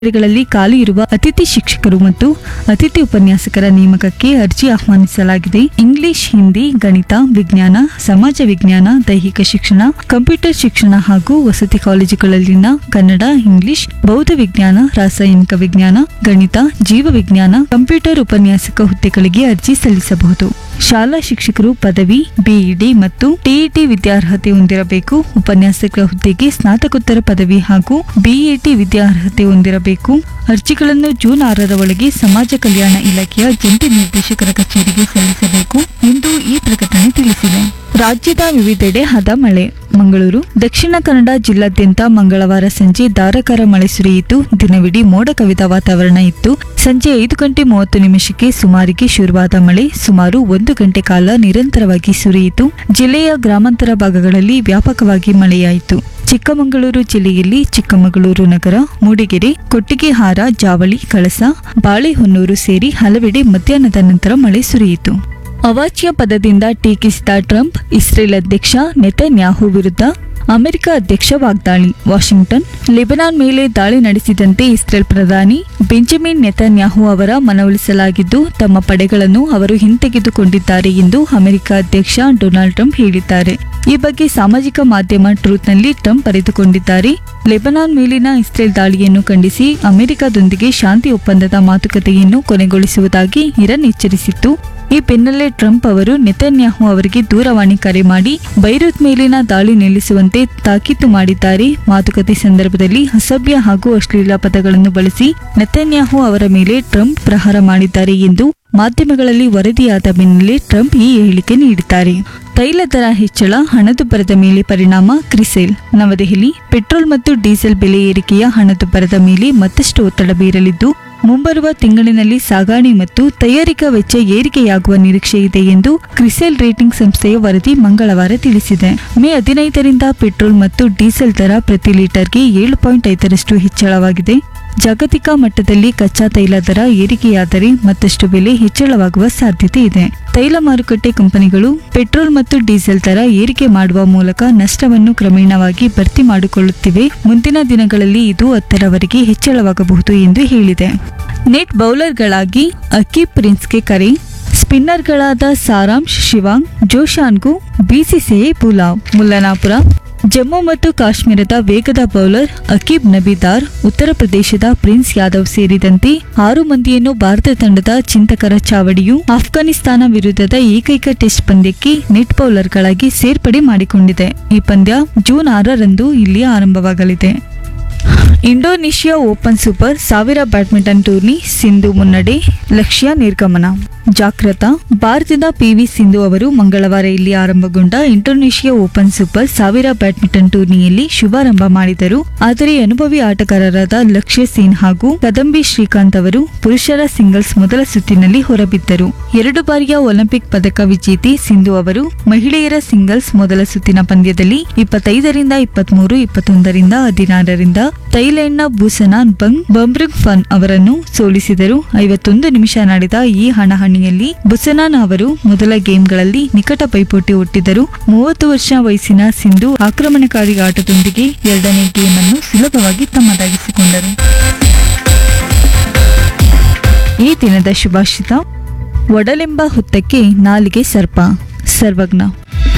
ಗಳಲ್ಲಿ ಖಾಲಿ ಇರುವ ಅತಿಥಿ ಶಿಕ್ಷಕರು ಮತ್ತು ಅತಿಥಿ ಉಪನ್ಯಾಸಕರ ನೇಮಕಕ್ಕೆ ಅರ್ಜಿ ಆಹ್ವಾನಿಸಲಾಗಿದೆ ಇಂಗ್ಲಿಷ್ ಹಿಂದಿ ಗಣಿತ ವಿಜ್ಞಾನ ಸಮಾಜ ವಿಜ್ಞಾನ ದೈಹಿಕ ಶಿಕ್ಷಣ ಕಂಪ್ಯೂಟರ್ ಶಿಕ್ಷಣ ಹಾಗೂ ವಸತಿ ಕಾಲೇಜುಗಳಲ್ಲಿನ ಕನ್ನಡ ಇಂಗ್ಲಿಷ್ ಬೌದ್ಧ ವಿಜ್ಞಾನ ರಾಸಾಯನಿಕ ವಿಜ್ಞಾನ ಗಣಿತ ಜೀವ ವಿಜ್ಞಾನ ಕಂಪ್ಯೂಟರ್ ಉಪನ್ಯಾಸಕ ಹುದ್ದೆಗಳಿಗೆ ಅರ್ಜಿ ಸಲ್ಲಿಸಬಹುದು ಶಾಲಾ ಶಿಕ್ಷಕರು ಪದವಿ ಬಿಇಡಿ ಮತ್ತು ಟಿಇಟಿ ವಿದ್ಯಾರ್ಹತೆ ಹೊಂದಿರಬೇಕು ಉಪನ್ಯಾಸಕರ ಹುದ್ದೆಗೆ ಸ್ನಾತಕೋತ್ತರ ಪದವಿ ಹಾಗೂ ಬಿಇಟಿ ವಿದ್ಯಾರ್ಹತೆ ಹೊಂದಿರಬೇಕು ಅರ್ಜಿಗಳನ್ನು ಜೂನ್ ಆರರ ಒಳಗೆ ಸಮಾಜ ಕಲ್ಯಾಣ ಇಲಾಖೆಯ ಜಂಟಿ ನಿರ್ದೇಶಕರ ಕಚೇರಿಗೆ ಸಲ್ಲಿಸಬೇಕು ಎಂದು ಈ ಪ್ರಕಟಣೆ ತಿಳಿಸಿದೆ ರಾಜ್ಯದ ವಿವಿಧೆಡೆ ಹದ ಮಳೆ ಮಂಗಳೂರು ದಕ್ಷಿಣ ಕನ್ನಡ ಜಿಲ್ಲಾದ್ಯಂತ ಮಂಗಳವಾರ ಸಂಜೆ ಧಾರಾಕಾರ ಮಳೆ ಸುರಿಯಿತು ದಿನವಿಡೀ ಮೋಡ ಕವಿದ ವಾತಾವರಣ ಇತ್ತು ಸಂಜೆ ಐದು ಗಂಟೆ ಮೂವತ್ತು ನಿಮಿಷಕ್ಕೆ ಸುಮಾರಿಗೆ ಶುರುವಾದ ಮಳೆ ಸುಮಾರು ಒಂದು ಗಂಟೆ ಕಾಲ ನಿರಂತರವಾಗಿ ಸುರಿಯಿತು ಜಿಲ್ಲೆಯ ಗ್ರಾಮಾಂತರ ಭಾಗಗಳಲ್ಲಿ ವ್ಯಾಪಕವಾಗಿ ಮಳೆಯಾಯಿತು ಚಿಕ್ಕಮಗಳೂರು ಜಿಲ್ಲೆಯಲ್ಲಿ ಚಿಕ್ಕಮಗಳೂರು ನಗರ ಮೂಡಿಗೆರೆ ಕೊಟ್ಟಿಗೆಹಾರ ಜಾವಳಿ ಕಳಸ ಬಾಳೆಹೊನ್ನೂರು ಸೇರಿ ಹಲವೆಡೆ ಮಧ್ಯಾಹ್ನದ ನಂತರ ಮಳೆ ಸುರಿಯಿತು ಅವಾಚ್ಯ ಪದದಿಂದ ಟೀಕಿಸಿದ ಟ್ರಂಪ್ ಇಸ್ರೇಲ್ ಅಧ್ಯಕ್ಷ ನೆತನ್ಯಾಹು ವಿರುದ್ಧ ಅಮೆರಿಕ ಅಧ್ಯಕ್ಷ ವಾಗ್ದಾಳಿ ವಾಷಿಂಗ್ಟನ್ ಲೆಬನಾನ್ ಮೇಲೆ ದಾಳಿ ನಡೆಸಿದಂತೆ ಇಸ್ರೇಲ್ ಪ್ರಧಾನಿ ಬೆಂಜಮಿನ್ ನೆತನ್ಯಾಹು ಅವರ ಮನವೊಲಿಸಲಾಗಿದ್ದು ತಮ್ಮ ಪಡೆಗಳನ್ನು ಅವರು ಹಿಂತೆಗೆದುಕೊಂಡಿದ್ದಾರೆ ಎಂದು ಅಮೆರಿಕ ಅಧ್ಯಕ್ಷ ಡೊನಾಲ್ಡ್ ಟ್ರಂಪ್ ಹೇಳಿದ್ದಾರೆ ಈ ಬಗ್ಗೆ ಸಾಮಾಜಿಕ ಮಾಧ್ಯಮ ಟ್ರೂತ್ನಲ್ಲಿ ಟ್ರಂಪ್ ಬರೆದುಕೊಂಡಿದ್ದಾರೆ ಲೆಬನಾನ್ ಮೇಲಿನ ಇಸ್ರೇಲ್ ದಾಳಿಯನ್ನು ಖಂಡಿಸಿ ಅಮೆರಿಕದೊಂದಿಗೆ ಶಾಂತಿ ಒಪ್ಪಂದದ ಮಾತುಕತೆಯನ್ನು ಕೊನೆಗೊಳಿಸುವುದಾಗಿ ಇರಾನ್ ಎಚ್ಚರಿಸಿತ್ತು ಈ ಬೆನ್ನಲ್ಲೇ ಟ್ರಂಪ್ ಅವರು ನೆತನ್ಯಾಹು ಅವರಿಗೆ ದೂರವಾಣಿ ಕರೆ ಮಾಡಿ ಬೈರುತ್ ಮೇಲಿನ ದಾಳಿ ನಿಲ್ಲಿಸುವಂತೆ ತಾಕೀತು ಮಾಡಿದ್ದಾರೆ ಮಾತುಕತೆ ಸಂದರ್ಭದಲ್ಲಿ ಅಸಭ್ಯ ಹಾಗೂ ಅಶ್ಲೀಲ ಪದಗಳನ್ನು ಬಳಸಿ ನೆತನ್ಯಾಹು ಅವರ ಮೇಲೆ ಟ್ರಂಪ್ ಪ್ರಹಾರ ಮಾಡಿದ್ದಾರೆ ಎಂದು ಮಾಧ್ಯಮಗಳಲ್ಲಿ ವರದಿಯಾದ ಬೆನ್ನಲ್ಲೇ ಟ್ರಂಪ್ ಈ ಹೇಳಿಕೆ ನೀಡಿದ್ದಾರೆ ತೈಲ ದರ ಹೆಚ್ಚಳ ಹಣದುಬ್ಬರದ ಮೇಲೆ ಪರಿಣಾಮ ಕ್ರಿಸೆಲ್ ನವದೆಹಲಿ ಪೆಟ್ರೋಲ್ ಮತ್ತು ಡೀಸೆಲ್ ಬೆಲೆ ಏರಿಕೆಯ ಹಣದುಬ್ಬರದ ಮೇಲೆ ಮತ್ತಷ್ಟು ಒತ್ತಡ ಬೀರಲಿದ್ದು ಮುಂಬರುವ ತಿಂಗಳಿನಲ್ಲಿ ಸಾಗಾಣೆ ಮತ್ತು ತಯಾರಿಕಾ ವೆಚ್ಚ ಏರಿಕೆಯಾಗುವ ನಿರೀಕ್ಷೆ ಇದೆ ಎಂದು ಕ್ರಿಸೆಲ್ ರೇಟಿಂಗ್ ಸಂಸ್ಥೆಯ ವರದಿ ಮಂಗಳವಾರ ತಿಳಿಸಿದೆ ಮೇ ಹದಿನೈದರಿಂದ ಪೆಟ್ರೋಲ್ ಮತ್ತು ಡೀಸೆಲ್ ದರ ಪ್ರತಿ ಲೀಟರ್ಗೆ ಏಳು ಪಾಯಿಂಟ್ ಐದರಷ್ಟು ಹೆಚ್ಚಳವಾಗಿದೆ ಜಾಗತಿಕ ಮಟ್ಟದಲ್ಲಿ ಕಚ್ಚಾ ತೈಲ ದರ ಏರಿಕೆಯಾದರೆ ಮತ್ತಷ್ಟು ಬೆಲೆ ಹೆಚ್ಚಳವಾಗುವ ಸಾಧ್ಯತೆ ಇದೆ ತೈಲ ಮಾರುಕಟ್ಟೆ ಕಂಪನಿಗಳು ಪೆಟ್ರೋಲ್ ಮತ್ತು ಡೀಸೆಲ್ ದರ ಏರಿಕೆ ಮಾಡುವ ಮೂಲಕ ನಷ್ಟವನ್ನು ಕ್ರಮೇಣವಾಗಿ ಭರ್ತಿ ಮಾಡಿಕೊಳ್ಳುತ್ತಿವೆ ಮುಂದಿನ ದಿನಗಳಲ್ಲಿ ಇದು ಹತ್ತರವರೆಗೆ ಹೆಚ್ಚಳವಾಗಬಹುದು ಎಂದು ಹೇಳಿದೆ ನೆಟ್ ಬೌಲರ್ಗಳಾಗಿ ಅಕೀಬ್ ಪ್ರಿನ್ಸ್ಗೆ ಕರೆ ಸ್ಪಿನ್ನರ್ಗಳಾದ ಸಾರಾಂಶ್ ಶಿವಾಂಗ್ ಜೋಶಾನ್ಗೂ ಬಿಸಿಸಿಐ ಬುಲಾವ್ ಮುಲ್ಲನಾಪುರ ಜಮ್ಮು ಮತ್ತು ಕಾಶ್ಮೀರದ ವೇಗದ ಬೌಲರ್ ಅಕೀಬ್ ನಬಿದಾರ್ ಉತ್ತರ ಪ್ರದೇಶದ ಪ್ರಿನ್ಸ್ ಯಾದವ್ ಸೇರಿದಂತೆ ಆರು ಮಂದಿಯನ್ನು ಭಾರತ ತಂಡದ ಚಿಂತಕರ ಚಾವಡಿಯು ಆಫ್ಘಾನಿಸ್ತಾನ ವಿರುದ್ಧದ ಏಕೈಕ ಟೆಸ್ಟ್ ಪಂದ್ಯಕ್ಕೆ ನೆಟ್ ಬೌಲರ್ಗಳಾಗಿ ಸೇರ್ಪಡೆ ಮಾಡಿಕೊಂಡಿದೆ ಈ ಪಂದ್ಯ ಜೂನ್ ಆರರಂದು ಇಲ್ಲಿ ಆರಂಭವಾಗಲಿದೆ ಇಂಡೋನೇಷ್ಯಾ ಓಪನ್ ಸೂಪರ್ ಸಾವಿರ ಬ್ಯಾಡ್ಮಿಂಟನ್ ಟೂರ್ನಿ ಸಿಂಧು ಮುನ್ನಡೆ ಲಕ್ಷ್ಯ ನಿರ್ಗಮನ ಜಾಗೃತ ಭಾರತದ ಪಿವಿ ಸಿಂಧು ಅವರು ಮಂಗಳವಾರ ಇಲ್ಲಿ ಆರಂಭಗೊಂಡ ಇಂಡೋನೇಷ್ಯಾ ಓಪನ್ ಸೂಪರ್ ಸಾವಿರ ಬ್ಯಾಡ್ಮಿಂಟನ್ ಟೂರ್ನಿಯಲ್ಲಿ ಶುಭಾರಂಭ ಮಾಡಿದರು ಆದರೆ ಅನುಭವಿ ಆಟಗಾರರಾದ ಲಕ್ಷ್ಯ ಸೇನ್ ಹಾಗೂ ಕದಂಬಿ ಶ್ರೀಕಾಂತ್ ಅವರು ಪುರುಷರ ಸಿಂಗಲ್ಸ್ ಮೊದಲ ಸುತ್ತಿನಲ್ಲಿ ಹೊರಬಿದ್ದರು ಎರಡು ಬಾರಿಯ ಒಲಿಂಪಿಕ್ ಪದಕ ವಿಜೇತೆ ಸಿಂಧು ಅವರು ಮಹಿಳೆಯರ ಸಿಂಗಲ್ಸ್ ಮೊದಲ ಸುತ್ತಿನ ಪಂದ್ಯದಲ್ಲಿ ಇಪ್ಪತ್ತೈದರಿಂದ ಇಪ್ಪತ್ಮೂರು ಇಪ್ಪತ್ತೊಂದರಿಂದ ಹದಿನಾರರಿಂದ ಥೈಲ್ಯಾಂಡ್ನ ಬೂಸನಾನ್ ಬಂಗ್ ಬಂಬ್ರುಗ್ ಫನ್ ಅವರನ್ನು ಸೋಲಿಸಿದರು ಐವತ್ತೊಂದು ನಿಮಿಷ ನಡೆದ ಈ ಹಣಾಹಣಿಯಲ್ಲಿ ಬುಸನಾನ್ ಅವರು ಮೊದಲ ಗೇಮ್ಗಳಲ್ಲಿ ನಿಕಟ ಪೈಪೋಟಿ ಒಟ್ಟಿದ್ದರು ಮೂವತ್ತು ವರ್ಷ ವಯಸ್ಸಿನ ಸಿಂಧು ಆಕ್ರಮಣಕಾರಿ ಆಟದೊಂದಿಗೆ ಎರಡನೇ ಗೇಮ್ ಅನ್ನು ಸುಲಭವಾಗಿ ತಮ್ಮದಾಗಿಸಿಕೊಂಡರು ಈ ದಿನದ ಶುಭಾಷಿತ ಒಡಲೆಂಬ ಹುತ್ತಕ್ಕೆ ನಾಲಿಗೆ ಸರ್ಪ ಸರ್ವಜ್ಞ